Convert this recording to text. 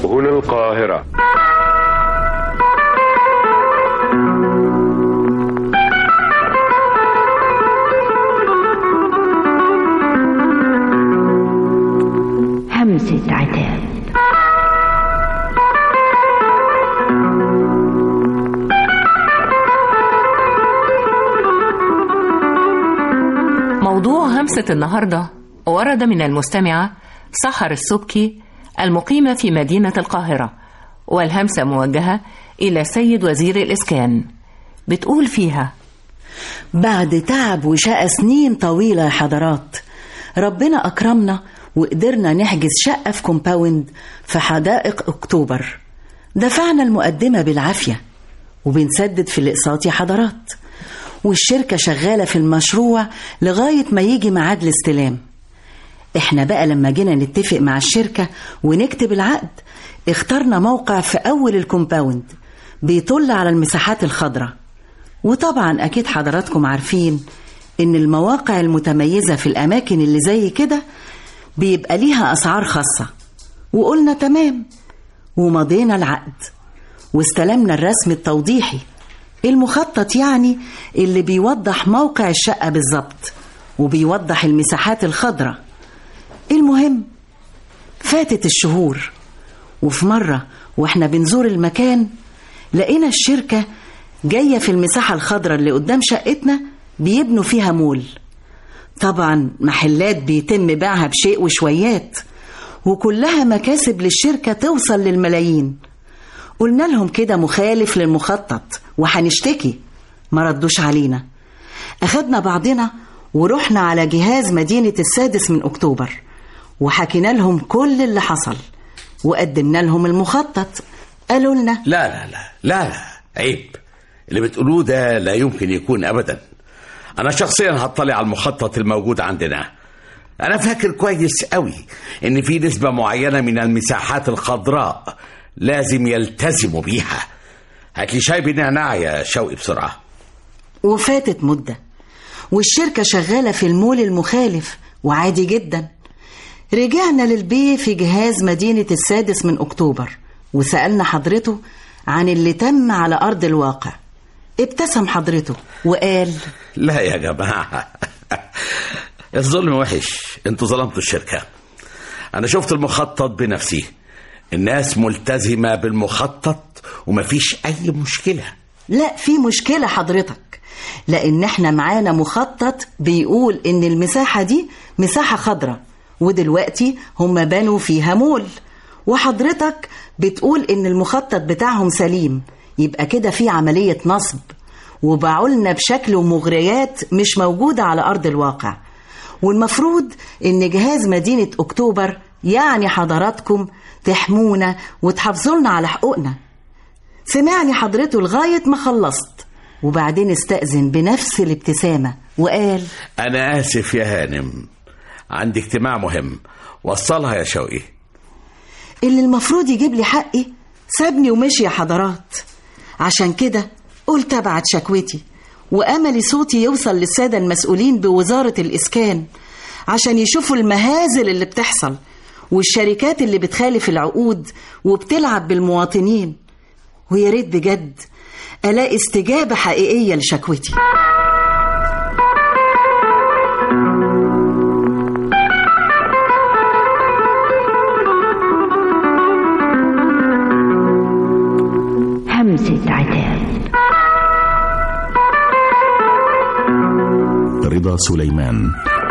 سبل القاهرة همسة عتاب موضوع همسة النهاردة ورد من المستمعة سحر السبكي المقيمة في مدينة القاهرة والهمسة موجهة إلى سيد وزير الإسكان بتقول فيها بعد تعب وشقى سنين طويلة يا حضرات ربنا أكرمنا وقدرنا نحجز شقة في كومباوند في حدائق أكتوبر دفعنا المقدمة بالعافية وبنسدد في الأقساط يا حضرات والشركة شغالة في المشروع لغاية ما يجي ميعاد الاستلام احنا بقى لما جينا نتفق مع الشركة ونكتب العقد اخترنا موقع في أول الكومباوند بيطل على المساحات الخضراء وطبعا أكيد حضراتكم عارفين إن المواقع المتميزة في الأماكن اللي زي كده بيبقى ليها أسعار خاصة وقلنا تمام ومضينا العقد واستلمنا الرسم التوضيحي المخطط يعني اللي بيوضح موقع الشقة بالظبط وبيوضح المساحات الخضراء المهم فاتت الشهور وفي مرة واحنا بنزور المكان لقينا الشركة جاية في المساحة الخضراء اللي قدام شقتنا بيبنوا فيها مول طبعا محلات بيتم بيعها بشيء وشويات وكلها مكاسب للشركة توصل للملايين قلنا لهم كده مخالف للمخطط وهنشتكي ما ردوش علينا أخدنا بعضنا ورحنا على جهاز مدينة السادس من أكتوبر وحكينا لهم كل اللي حصل وقدمنا لهم المخطط قالوا لنا لا لا لا لا لا عيب اللي بتقولوه ده لا يمكن يكون ابدا انا شخصيا هطلع على المخطط الموجود عندنا انا فاكر كويس قوي ان في نسبة معينة من المساحات الخضراء لازم يلتزموا بيها هات لي شاي بنعناع يا شوقي بسرعة وفاتت مدة والشركة شغالة في المول المخالف وعادي جدا رجعنا للبي في جهاز مدينة السادس من أكتوبر وسألنا حضرته عن اللي تم على أرض الواقع ابتسم حضرته وقال لا يا جماعة الظلم وحش انتوا ظلمتوا الشركة انا شفت المخطط بنفسي الناس ملتزمة بالمخطط ومفيش اي مشكلة لا في مشكلة حضرتك لأن احنا معانا مخطط بيقول إن المساحة دي مساحة خضراء ودلوقتي هم بنوا فيها مول وحضرتك بتقول إن المخطط بتاعهم سليم يبقى كده في عملية نصب وباعولنا بشكل ومغريات مش موجودة على أرض الواقع والمفروض إن جهاز مدينة أكتوبر يعني حضراتكم تحمونا وتحافظولنا على حقوقنا سمعني حضرته لغاية ما خلصت وبعدين استأذن بنفس الابتسامة وقال انا اسف يا هانم عندي اجتماع مهم وصلها يا شوقي اللي المفروض يجيب لي حقي سابني ومشي يا حضرات عشان كده قلت ابعت شكوتي واملي صوتي يوصل للساده المسؤولين بوزاره الاسكان عشان يشوفوا المهازل اللي بتحصل والشركات اللي بتخالف العقود وبتلعب بالمواطنين ويا ريت بجد الاقي استجابه حقيقيه لشكوتي همسة عتاب رضا سليمان